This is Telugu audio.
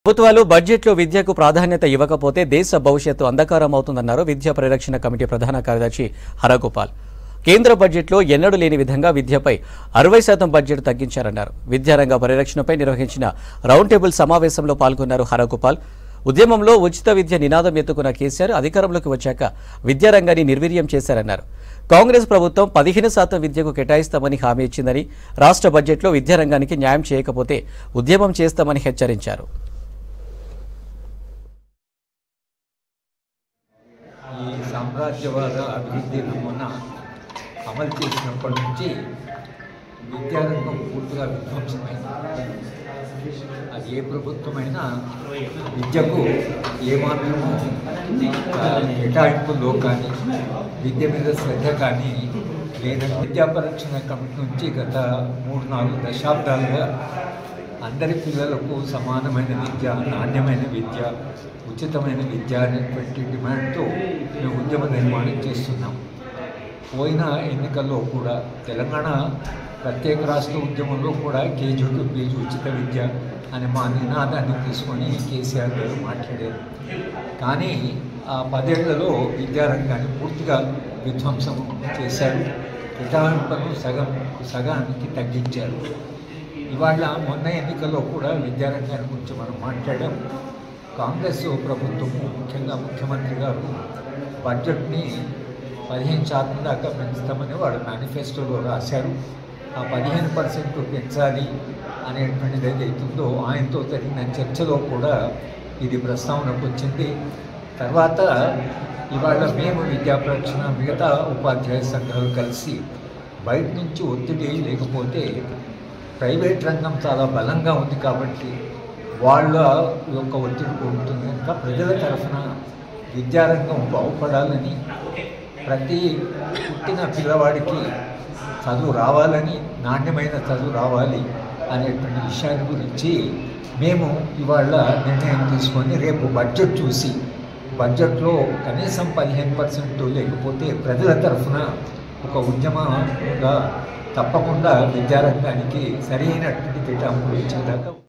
ప్రభుత్వాలు బడ్జెట్లో విద్యకు ప్రాధాన్యత ఇవ్వకపోతే దేశ భవిష్యత్తు అంధకారం అవుతుందన్నారు విద్యా పరిరక్షణ కమిటీ ప్రధాన కార్యదర్శి హరగోపాల్ కేంద్ర బడ్జెట్లో ఎన్నడూ లేని విధంగా విద్యపై అరవై శాతం బడ్జెట్ తగ్గించారన్నారు విద్యారంగ పరిరక్షణపై నిర్వహించిన రౌండ్ టేబుల్ సమావేశంలో పాల్గొన్నారు హరగోపాల్ ఉద్యమంలో ఉచిత విద్య నినాదం ఎత్తుకున్న కేసీఆర్ అధికారంలోకి వచ్చాక విద్యారంగాన్ని నిర్వీర్యం చేశారన్నారు కాంగ్రెస్ ప్రభుత్వం పదిహేను శాతం విద్యకు కేటాయిస్తామని హామీ ఇచ్చిందని రాష్ట్ర బడ్జెట్లో విద్యారంగానికి న్యాయం చేయకపోతే ఉద్యమం చేస్తామని హెచ్చరించారు ఈ సామ్రాజ్యవాద అభివృద్ధి నమూనా అమలు చేసినప్పటి నుంచి విద్యారంగం పూర్తిగా విధ్వంసమైంది అది ఏ ప్రభుత్వమైనా విద్యకు ఏమాత్రము ఆ, కేటాయింపుల్లో కానీ విద్య మీద శ్రద్ధ కానీ లేదంటే విద్యా పరీక్షణ కమిటీ నుంచి గత మూడు నాలుగు దశాబ్దాలుగా అందరి పిల్లలకు సమానమైన విద్య నాణ్యమైన విద్య ఉచితమైన విద్య అనేటువంటి డిమాండ్తో మేము ఉద్యమ నిర్మాణం చేస్తున్నాం పోయిన ఎన్నికల్లో కూడా తెలంగాణ ప్రత్యేక రాష్ట్ర ఉద్యమంలో కూడా కేజీ టు పీజీ ఉచిత విద్య అనే మా నినాదాన్ని తీసుకొని కేసీఆర్ గారు మాట్లాడారు కానీ ఆ పదేళ్లలో విద్యారంగాన్ని పూర్తిగా విధ్వంసం చేశారు కేటాయింపులను సగం సగానికి తగ్గించారు ఇవాళ మొన్న ఎన్నికల్లో కూడా విద్యారంగాన్ని గురించి మనం మాట్లాడాం కాంగ్రెస్ ప్రభుత్వము ముఖ్యంగా ముఖ్యమంత్రి గారు బడ్జెట్ని పదిహేను శాతం దాకా పెంచుతామని వాడు మేనిఫెస్టోలో రాశారు ఆ పదిహేను పర్సెంట్ పెంచాలి అనేటువంటిది ఏదైతుందో ఆయనతో జరిగిన చర్చలో కూడా ఇది ప్రస్తావనకు వచ్చింది తర్వాత ఇవాళ మేము విద్యాప్రక్షణ మిగతా ఉపాధ్యాయ సంఘాలు కలిసి బయట నుంచి ఒత్తిడి లేకపోతే ప్రైవేట్ రంగం చాలా బలంగా ఉంది కాబట్టి వాళ్ళ యొక్క ఒత్తిడి ఉంటుంది కనుక ప్రజల తరఫున విద్యారంగం బాగుపడాలని ప్రతి పుట్టిన పిల్లవాడికి చదువు రావాలని నాణ్యమైన చదువు రావాలి అనేటువంటి విషయాన్ని గురించి మేము ఇవాళ నిర్ణయం తీసుకొని రేపు బడ్జెట్ చూసి బడ్జెట్లో కనీసం పదిహేను పర్సెంట్ లేకపోతే ప్రజల తరఫున ఒక ఉద్యమంగా తప్పకుండా విద్యారంగానికి సరైనటువంటి కేటాయింపులు ఇచ్చేదాకా